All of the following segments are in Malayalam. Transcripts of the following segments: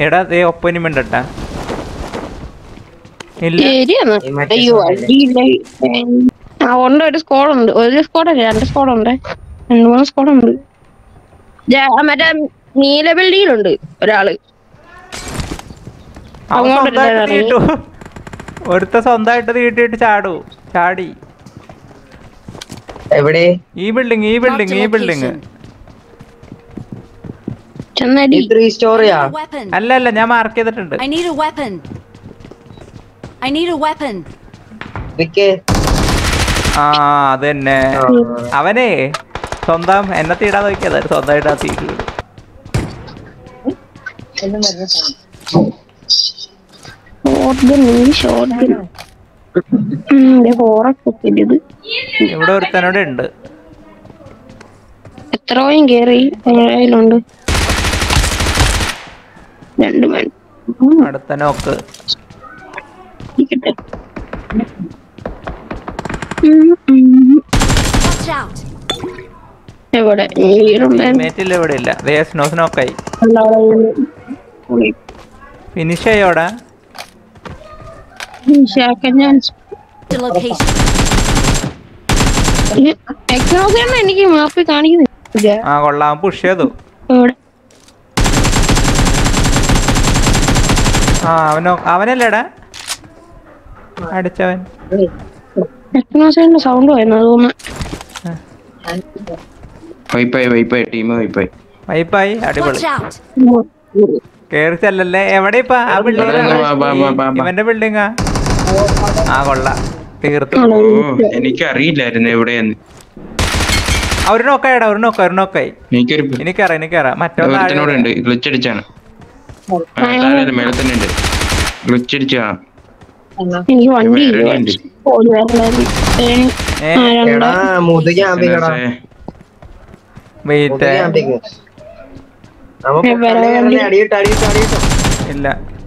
എടാ ദേ ഒപ്പനും വേണ്ടട്ടാ ഇല്ല ശരിയാണ് ഈ മറ്റേ അയ്യോ സാധനം അടിയില്ല ആ ഉണ്ട് ഒരു സ്കോഡ് ഉണ്ട് ഒരു സ്കോഡ് അല്ല രണ്ട് സ്കോഡ് ഉണ്ട് രണ്ട് മൂന്ന് സ്കോഡ് ഉണ്ട് ജാ- മറ്റേ നീല ബിൽഡിങ്ങിലുണ്ട് ഒരാള് അവൻ അങ്ങോട്ട് സ്വന്തമായിട്ട് ഇടാൻ തീട്ടു ഒരുത്ത സ്വന്തമായിട്ട് തീട്ടിട്ട് ചാടൂ ചാടി എവിടെ ഈ ബിൽഡിങ് ഈ ബിൽഡിങ് ഈ ബിൽഡിങ് ചെന്നടി ഈ ത്രീ സ്റ്റോറിയാ Weapon. അല്ല അല്ല ഞാൻ മാർക്ക് ചെയ്തിട്ടുണ്ട് I need a weapon. I need a weapon. നിക്കേ ആ അത് തന്നെ അവനെ സ്വന്തം എന്നെ തീടാൻ നോക്കിയതാ സ്വന്തമായിട്ട് ആ തീട്ട് വിടും ഷോർട്ട് ഗൺ ഷോർട്ട് ഗൺ ഹോറൊക്കെ ഇത് ഇവിടെ ഒരുത്തനോട് ഉണ്ട് എത്ര പോയും കേറി കയ്യിലുണ്ട് രണ്ട് മണി അടുത്ത നോക്ക് ഇരിക്കട്ടെ ഉം, ഉം. Watch out. എവിടെ വീടുണ്ടായിരുന്നു മേറ്റിൽ ഇവിടെ ഇല്ല ദേ സ്നോസ് നോക്കായി പുളി. ഫിനിഷ് ചെയ്യോടാ ശാഖ ഞാൻ The location. എക്നോസാണ് എനിക്ക് മാപ്പിൽ കാണിക്കുന്നില്ല ആ കൊള്ളാം പുഷ് ചെയ്തു എവിടെ ആ അവനോ അവനല്ലേടാ അടിച്ചവൻ എക്നോസാന്റെ സൗണ്ട് വരുന്നു തോന്നുന്നു വൈപ്പായി വൈപ്പായി ടീം വൈപ്പായി വൈപ്പായി അടിപൊളി Watch out. കേറി ചെല്ലല്ലേ എവിടെ ഇപ്പൊ ആ ബിൽഡിംഗ് വാ, വാ, വാ, വാ, വാ. ഇവന്റെ ബിൽഡിങ്ങാ ആ കൊള്ളാം തീർത്തു ഓ എനിക്കറിയില്ലായിരുന്നു എവിടെയെന്ന് ആ, ഒരു നോക്കായടാ ഒരു നോക്ക ഒരു നോക്കായി എനിക്കൊരു എനിക്കറിയാം എനിക്കറിയാം മറ്റോ ഒരുത്തനോട് ഉണ്ട് ഗ്ലിച്ച് അടിച്ചാണ് ആ, താഴെ മേലെ തന്നെ ഉണ്ട് ഗ്ലിച്ച് അടിച്ചാണ് എനിക്ക് വണ്ടി വേറെ ഉണ്ട് ഒരു വേറെ ഏ എടാ മുതു ക്യാമ്പിങ്ങടാ വെയിറ്റ് മുതു ക്യാമ്പിങ് നമ്മ ഏ, വേറെ വണ്ടി. അടിയിട്ട് അടിയിട്ട് അടിയിട്ടോ ഇല്ല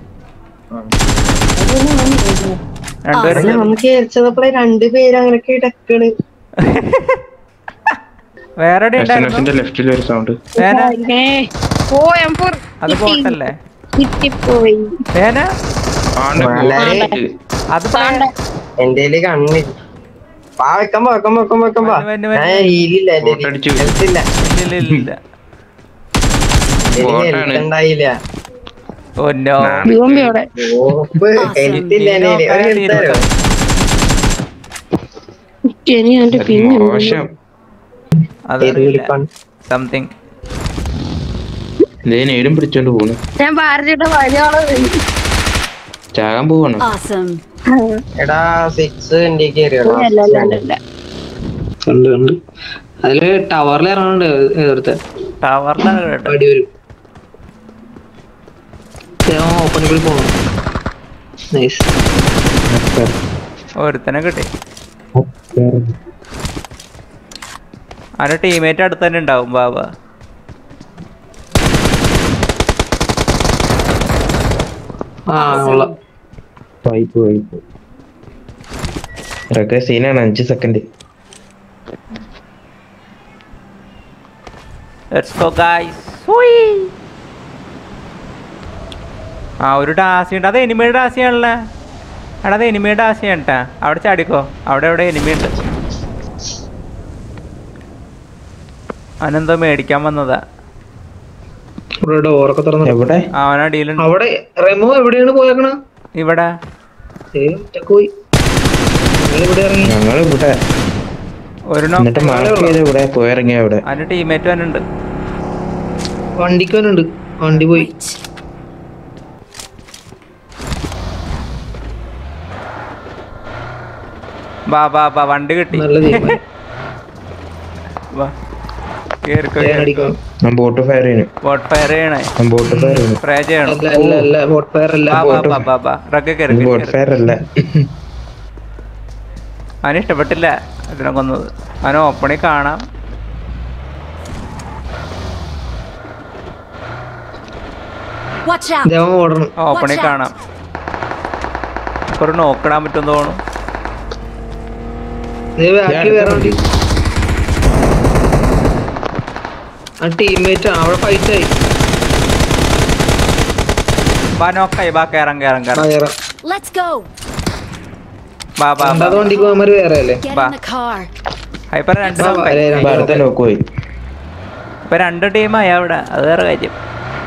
രണ്ടുപേരും അല്ല നമുക്ക് ഏൽച്ചതപ്പോഴേ രണ്ടുപേര് അങ്ങനെയൊക്കെ ഇടക്കണ് വേറെ എവിടെ ഉണ്ടായിരുന്നു എസ്എൻഎസിന്റെ ലെഫ്റ്റിൽ ഒരു സൗണ്ട് വേന ഓ എം ഫോർ അത് പോട്ടല്ലേ കിട്ടിപ്പോയി വേന വളരെ. അത് താണ്ട എന്റെ കണ്ണി വാ വെക്കമ്പോ വെക്കമ്പോ വെക്കമ്പോ വെക്കമ്പോ വന്ന് വന്ന് ഞാൻ ഹീലില്ല എന്റെ ഫോട്ടോ അടിച്ചു. ഹെൽത്ത് ഇല്ല ഇല്ല ഇല്ല ഇല്ല എനിക്ക് ബോട്ടാണ്. ഹെൽത്ത് ഉണ്ടായില്ല ഓ നോ ബിയോമ്പി അവിടെ ഓപ്പ് ഹെൽത്ത് ഇല്ല എന്റെ കയ്യില്. ഒരു ഹെൽത്ത് തരോ ഇനി എന്റെ പിന്നെ മോശം അതറിയില്ല സംതിങ് ലേ നേടും പിടിച്ചോണ്ട് പോണു ഞാൻ ഭാരതിയുടെ വലിയാള് ചാകാൻ പോവാണ് Awesome. എടാ സിക്സ് എന്റെ കയറിയോ അല്ല അല്ല അല്ല അല്ല ഉണ്ട് ഉണ്ട് അതില് ടവറിൽ ഇറങ്ങുന്നുണ്ട് എതിർത്ത് ടവറിലാണ് കേട്ടോ അടി വരും ഓപ്പണിൽ കൂടി പോകണം നൈസ് ഒരുത്തനെ കിട്ടി അവന്റെ ടീമേറ്റ് അടുത്ത് തന്നെ ഉണ്ടാവും ബാബ ആ കൊള്ളാം വൈപ്പ് വൈപ്പ് ഇതൊക്കെ സീനാണ് അഞ്ച് സെക്കൻഡ് ലെറ്റ്സ് ഗോ ഗൈസ് ആ ഒരു ഡാസി ഉണ്ട് അത് എനിമിയുടെ ഡാസിയാണല്ലേ എടാ അത് എനിമിയുടെ ഡാസിയാണ് കേട്ടാ അവിടെ ചാടിക്കോ അവിടെ എവിടെ എനിമി ഉണ്ട് അവനെന്തോ മേടിക്കാൻ വന്നതാ ഇവിടെ ഡോറൊക്കെ തുറന്നു എവിടെ ആ, അവനടിയിലുണ്ട് അവിടെ റെമോ എവിടെയാണ് പോയേക്കണ ഇവിടെ പോയി നിങ്ങൾ ഇവിടെ ഇറങ്ങി ഒരു ഞങ്ങൾ ഇവിടെ നോ എന്നിട്ട് മാർക്ക് ചെയ്ത് ഇവിടെ പോയിറങ്ങിയ ഇവിടെ അവന്റെ ടീമേറ്റ് വന്നുണ്ട് വണ്ടിക്ക് വന്നുണ്ട് വണ്ടി പോയി Wait. ബാ ബാ ബാ വണ്ടി കിട്ടി നല്ല തീരുമാനം വാ കേറിക്കോ ഞാൻ അടിക്കണം ഞാൻ ബോട്ട് ഫയർ ചെയ്യുന്നു ബോട്ട് ഫയർ ചെയ്യണേ ഞാൻ ബോട്ട് ഫയർ ചെയ്യുന്നു സ്പ്രേ ചെയ്യണം അല്ല അല്ല അല്ല ബോട്ട് ഫയർ അല്ല ബാ ബാ ബാ ബാ ബാ റഗ്ഗ കയറി ഇത് ബോട്ട് ഫയർ അല്ല അവന് ഇഷ്ടപ്പെട്ടില്ല അതിനെ കൊന്നത് അവൻ ഓപ്പണിൽ കാണാം Watch out. ദേവൻ ഓടണം ഓപ്പണിൽ Watch out. കാണാം ഒരു നോക്കിടാൻ പറ്റും തോന്നുന്നു ദേ ബാക്കിൽ വേറെ വണ്ടി ആ ടീംമേറ്റ് അവിടെ ഫൈറ്റ് ആയി ബാ നോക്കായി ബാ കേറാം കേറാം ആ, കേറാം കേറാം. Let's go. ബാ ബാ ബാ രണ്ടാമത്തെ വണ്ടിക്ക് പോകുന്നവര് വേറെ അല്ലേ Get Ba. in the car. Hyper രണ്ട് ബാ, ബാ, നോക്കായി അല്ലേ, ഇപ്പൊ അടുത്ത നോക്ക് പോയി ഇപ്പൊ രണ്ട് ടീമായി അവിടെ അത് വേറെ കാര്യം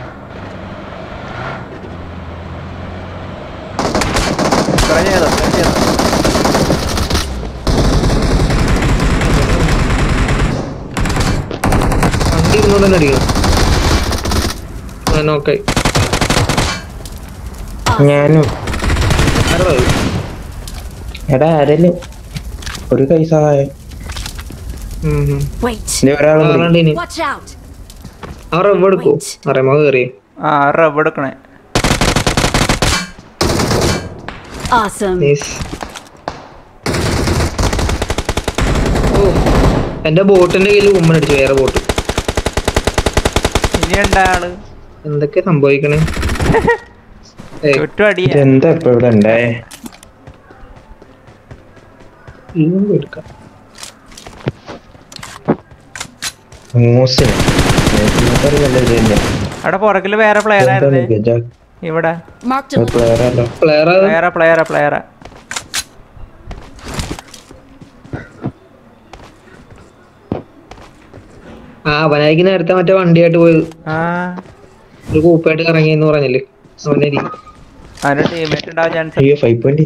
Try ചെയ്തോ, try ചെയ്തോ. വണ്ടി ഇരുന്നോണ്ട് തന്നെ അടിക്കണം ആ നോക്കായി ഞാനും ആരടാ അത്? എടാ ആരേലും ഒരു കൈ സഹായം ഉം, ഉം. Wait. ഇനി ഒരാളും കൂടി. ആരാണ്ട് ഇനി Watch out. അവർ എവിടെ എടുക്കോ അറിയാമോ കയറി ആ റബ്ബ് എടുക്കണേ Awesome. നൈസ് ഓ എന്റെ ബോട്ടിന്റെ കയ്യിൽ ഉമ്മൻ അടിച്ചു വേറെ ബോട്ട് ഇനി ഉണ്ടാള് എന്തൊക്കെ സംഭവിക്കണേ ഏയ്, ചുറ്റും അടിയാ ഇതെന്താ ഇപ്പൊ ഇവിടെ ഉണ്ടായേ ഇതൊന്നും എടുക്കാം മൂസിന് നല്ല ഇത് തന്നെ അവിടെ പുറകില് വേറെ പ്ലെയർ എന്താണ് ആയിരുന്നേ ഗജ ഇവിടെ Marked a location. പ്ലെയർ അല്ല പ്ലെയർ പ്ലെയറാ പ്ലെയറാ പ്ലെയറാ ആ അവനായിക്ക് നേരത്തെ മറ്റേ വണ്ടിയായിട്ട് പോയത് ആ ഒരു കൂപ്പായിട്ട് ഇറങ്ങി എന്ന് പറഞ്ഞില്ലേ അവനെ അവന്റെ ടീമേറ്റ് ഉണ്ടാവാൻ ചാൻസ് അയ്യോ ഫൈവ് പോയിന്റ്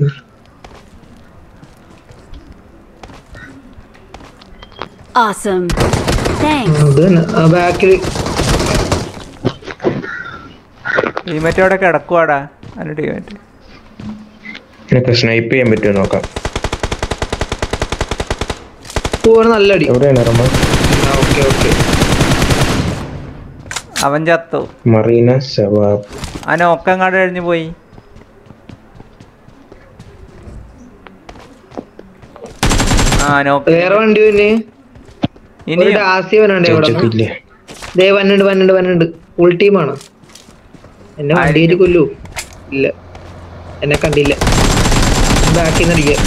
Awesome. Thanks. അത് തന്നെ ആ ബാക്കിൽ ടീമേറ്റ് അവിടെ കിടക്കുവാടാ അവന്റെ ടീമേറ്റ് നിനക്ക് സ്നൈപ്പ് ചെയ്യാൻ പറ്റുമോ നോക്കാം പോവാണ് നല്ല അടി എവിടെയാണ് റമ ഓക്കെ ഓക്കെ അവൻ ചത്തു മറീന സവാബ് ആ നോക്കങ്ങാട് കഴിഞ്ഞു പോയി ആ നോക്ക് വേറെ വണ്ടി പിന്നെ ഇനി ഒരു ഡാസി വന്നുണ്ട് ഇവിടെ ചോദിച്ചിട്ടില്ലേ ദേ വന്നുണ്ട് വന്നുണ്ട് വന്നുണ്ട് ഫുൾ ടീമാണ് എന്നെ വണ്ടിയിൽ കൊല്ലു ഇല്ല എന്നെ കണ്ടില്ല ബാക്കിൽ നിന്ന് അടിക്കുക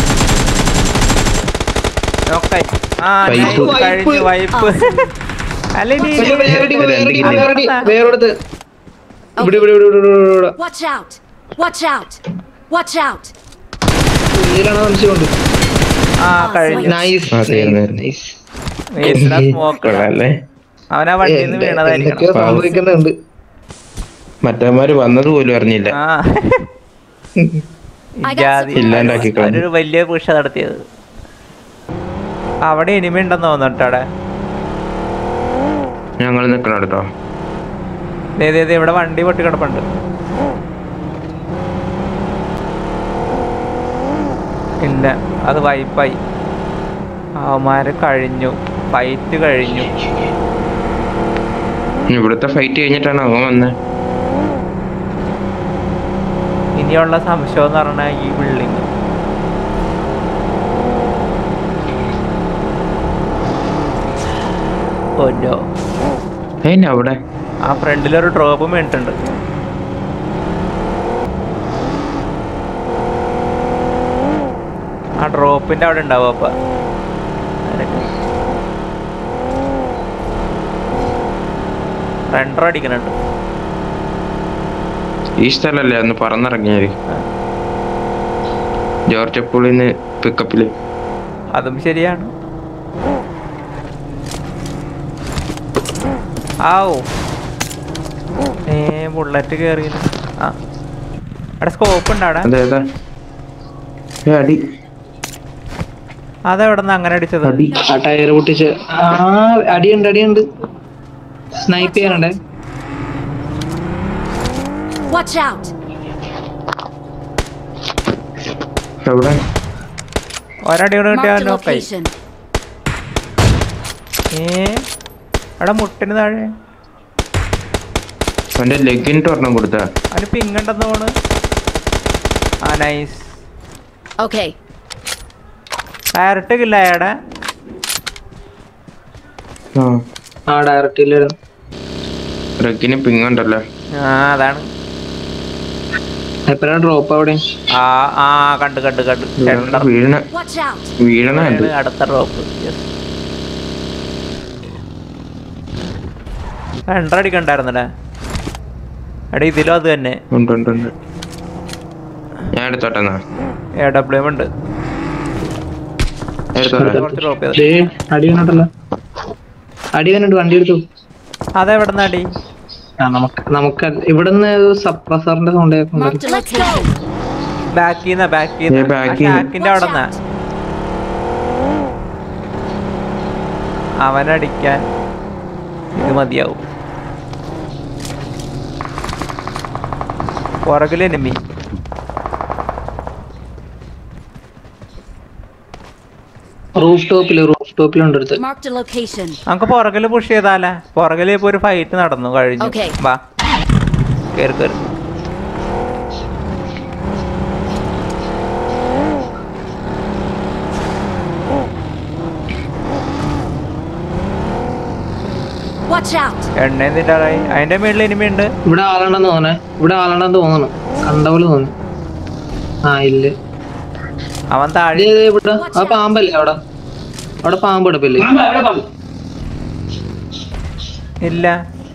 നോക്കായി ആ വൈപ്പ്. nice. കഴിഞ്ഞു വൈപ്പ് അല്ല ഇനി പക്ഷെ വേറെ അടി, വേറെ അടി, രണ്ട് വേറെ അടി, വേറെ അടുത്ത് ഇവിടെ ഇവിടെ ഇവിടെ ഇവിടെ ഇവിടെ ഇവിടെ Watch out. Watch out. Watch out. ഇതിലാണ് സംശയമുണ്ട് ആ കഴിഞ്ഞു നൈസ് ആ, തീർന്നു. നൈസ് സ്മോക്ക് കൊള്ളാല്ലേ അവനാ വണ്ടിയിൽ നിന്ന് വീണതായിരിക്കണം എന്തൊക്കെയോ സംഭവിക്കുന്നുണ്ട് മറ്റന്മാര് വന്നത് പോലും അറിഞ്ഞില്ല ആ I got ജാതി supplies. ഇല്ലാണ്ടാക്കി കളഞ്ഞു. അവരൊരു വലിയ പുഷ നടത്തിയത് അവിടെ ഇനിമ ഉണ്ടെന്ന് തോന്നുന്നു അവിടെ ഞങ്ങൾ നിക്കണം കേട്ടോ ദേ, ദേ, ദേ, ഇവിടെ വണ്ടി പൊട്ടി കിടപ്പുണ്ട് ഇല്ല അത് വൈപ്പായി അവന്മാര് കഴിഞ്ഞു ഫൈറ്റ് കഴിഞ്ഞു ഇവിടുത്തെ ഫൈറ്റ് കഴിഞ്ഞിട്ടാണ് അവൻ വന്നത് ഇനിയുള്ള സംശയം എന്ന് പറഞ്ഞാൽ ഈ ബിൽഡിങ് ഒന്നോ അതിന് അവിടെ ആ ഫ്രണ്ടിലൊരു ഡ്രോപ്പും വീണിട്ടുണ്ട് ആ ഡ്രോപ്പിന്റെ അവിടെ ഉണ്ടാവും അപ്പൊ റെൻഡർ അടിക്കുന്നുണ്ട് ഈ സ്ഥലല്ലേ ഒന്ന് പറന്നിറങ്ങിയാല് ജോർജ് പൂളിന്ന് പിക്കപ്പില് അതും ശരിയാണ് ആവോ ഏ ബുള്ളറ്റ് കേറി ആ അവിടെ സ്കോപ്പ് ഉണ്ട് അവിടെ അതെ അതെ ഏ, അടി അതെവിടെ നിന്ന് അങ്ങനെ അടിച്ചത് അടി ആ ടയർ പൊട്ടിച്ച് ആ അടിയുണ്ട് അടിയുണ്ട് സ്നൈപ്പ് ചെയ്യാനുണ്ടേ Watch out. എവിടെ ഒരടി കൂടെ Marked കിട്ടിയാൽ a നോക്കായി location. ഏ അവിടെ മുട്ടിന് താഴെ അവന്റെ ലെഗിന് ഒരെണ്ണം കൊടുത്ത അവന് പിങ്ങണ്ടെന്ന് പോണ് ആ നൈസ് Okay. ഡയറക്റ്റ് കില്ല അയാടെ ആ ആ ഡയറക്റ്റിൽ ലെഗിന് പിങ്ങുണ്ടല്ലോ ആ അതാണ് എപ്പോഴാണ് ഡ്രോപ്പ് അവിടെ ആ ആ കണ്ട് കണ്ട് കണ്ട് സെന്റർ വീഴണ Watch out. വീഴണ ഉണ്ട് അടുത്ത ഡ്രോപ്പ് രണ്ടര അടിക്കണ്ടായിരുന്നല്ലേ എടാ ഇതിലും അത് തന്നെ ഉണ്ട് ഉണ്ട് ഉണ്ട് ഞാൻ എടുത്തോട്ടെ എന്നാ എ ഡബ്ല്യു എം ഉണ്ട് എടുത്തോട്ടെ കുറച്ച് ഡ്രോപ്പ് ചെയ്ത് ദേ, അടി വന്നിട്ടല്ല അടി വന്നിട്ട് വണ്ടി എടുത്തു അതെവിടെ നിന്നാടി ആ നമുക്ക് നമുക്ക് ഇവിടുന്ന് സപ്രസറിന്റെ സൗണ്ട് കേൾക്കുന്നുണ്ട് Marked a location. ബാക്കിൽ നിന്നാ ബാക്കിൽ ഏ, back ന്ന്. ഹാക്കിന്റെ അവിടെ നിന്നാ അവനടിക്കാൻ ഇത് മതിയാവും പുറകിൽ എനിമി റൂഫ് ടോപ്പില് റൂഫ് ടോപ്പിലുണ്ട് അടുത്ത് Marked a location. നമുക്ക് പുറകിൽ പുഷ് ചെയ്താലേ പുറകിൽ ഇപ്പൊ ഒരു ഫൈറ്റ് നടന്നു കഴിഞ്ഞു Okay. വാ കേറി കേറി Watch out. എണ്ണ എന്തിൻ്റെതായി അതിന്റെ മേളിൽ എനിമി ഉണ്ട് ഇവിടെ ആളുണ്ടെന്ന് തോന്നണേ ഇവിടെ ആളുണ്ടെന്ന് തോന്നണം കണ്ട പോലെ തോന്നുന്നു ആ ഇല്ല അവൻ ഇത് താഴെ ഇത് ഇവിടെ ആ പാമ്പല്ലേ അവിടെ അവിടെ പാമ്പ് കിടപ്പില്ലേ ഇല്ല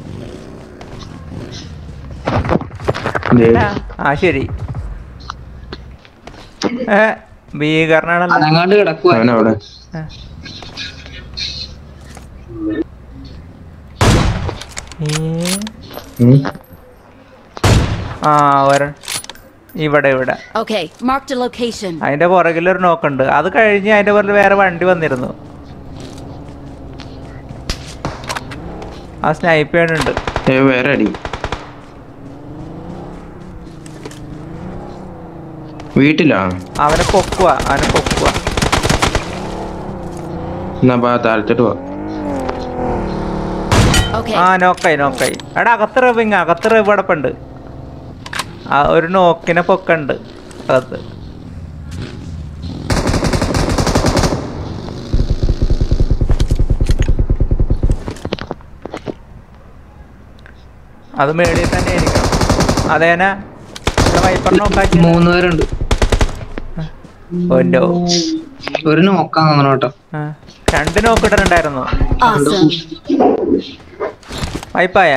ദേ, ഇല്ല. ആ ശരി ഏ ഭീകരനാണല്ലോ അനങ്ങാണ്ട് കിടക്കുക അവനവിടെ ആ. ഏ, ഉം. ആ ഒര ഇവിടെ ഇവിടെ Okay, marked a location. അതിന്റെ പുറകിൽ ഒരു നോക്കുണ്ട് അത് കഴിഞ്ഞ് അതിന്റെ പുറകിൽ വേറെ വണ്ടി വന്നിരുന്നു ആ സ്നൈപ്പ് ചെയ്യുന്നുണ്ട് ഏ വേറെ അടി വീട്ടിലാ അവനെ പൊക്കുക അവനെ പൊക്കുക എന്നാ ബാ താഴത്തോട്ട് പോ Okay. ആ നോക്കായി നോക്കായി എടാ അകത്ത് റവിങ് അകത്ത് റവ് അടപ്പുണ്ട് ആ ഒരു നോക്കിനെ പൊക്കുണ്ട് അകത്ത് അത് മേളിൽ തന്നെ ആയിരിക്കണം അതേനാ വൈപ്പർ നോക്കാക്കി മൂന്ന് പേരുണ്ട് ഓൻ്റെ ഒരു നോക്കാൻ തോന്നണം കേട്ടോ ആ രണ്ട് നോക്കിട്ടുണ്ടായിരുന്നു Awesome. വൈപ്പായ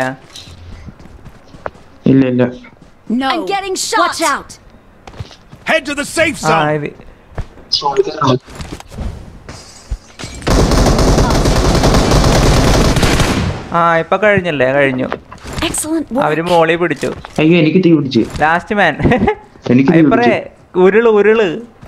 ഇല്ല ഇല്ല No. I'm getting shot. Watch out. Head to the safe ആ zone. ഇത് ആ ഇപ്പൊ കഴിഞ്ഞല്ലേ കഴിഞ്ഞു Excellent work. അവര് മോളി പിടിച്ചു അയ്യോ എനിക്ക് തീ പിടിച്ച് ലാസ്റ്റ് മാൻ എനിക്ക് തീ ഇപ്പറേ പിടിച്ച് ഉരുള് ഉരുള്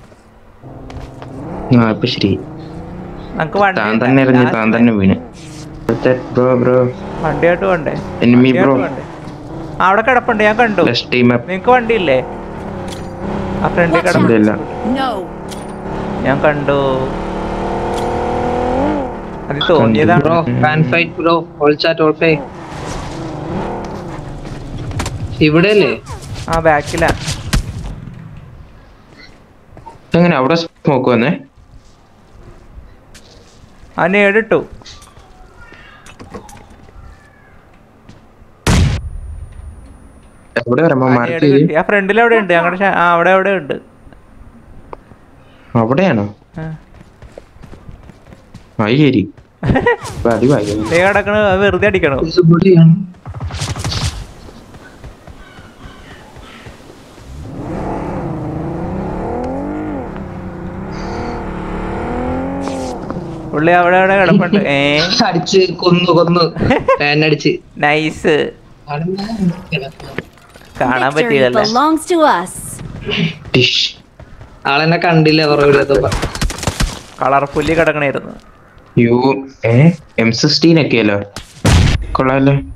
ആ ഇപ്പൊ ശരി നമുക്ക് വണ്ടി താൻ തന്നെ എറിഞ്ഞ് താൻ തന്നെ വീണ് ബ്രോ ബ്രോ വണ്ടിയായിട്ട് വേണ്ടേ Enemy വണ്ടിയായിട്ട് bro. വേണ്ടേ? ആ, അവിടെ കിടപ്പുണ്ട് ഞാൻ കണ്ടു ലെസ് ടീം നിങ്ങക്ക് വണ്ടിയില്ലേ ആ ഫ്രണ്ടിൽ Watch കിടപ്പുണ്ട് ഇല്ല No. ഞാൻ കണ്ടു അത് തോന്നിയതാണ് bro fan fight bro all chat all പേ ഇവിടെ അല്ലേ ആ ബാക്കിലാ എങ്ങനെ അവിടെ സ്മോക്ക് വന്നേ ആ നേടിട്ടു എവിടെ വരുമ്പോ ആ മാർക്ക് നേട് ചെയ്ത് കിട്ടി ആ ഫ്രണ്ടിൽ അവിടെ ഉണ്ട് ഞങ്ങളുടെ ആ അവിടെ അവിടെ ഉണ്ട് അവിടെയാണോ ആ. അത് ശരി ഇപ്പൊ അടി വായി ദേ കിടക്കണ അത് വെറുതെ അടിക്കണു ഇത് ഇവിടെയാണ് പുള്ളി അവിടെ അവിടെ കിടപ്പുണ്ട് ഏ അടിച്ച് കൊന്നു കൊന്നു ഫാൻ അടിച്ച് നൈസ് കാണാൻ Victory പറ്റിയതല്ലേ belongs to us. ടിഷ് ആളെന്നെ കണ്ടില്ല പുറകിലെത്തപ്പോ കളർഫുള്ളി കിടക്കണായിരുന്നു യു ഏ എം സിക്സ്റ്റീൻ ഒക്കെയല്ലോ കൊള്ളാമല്ലോ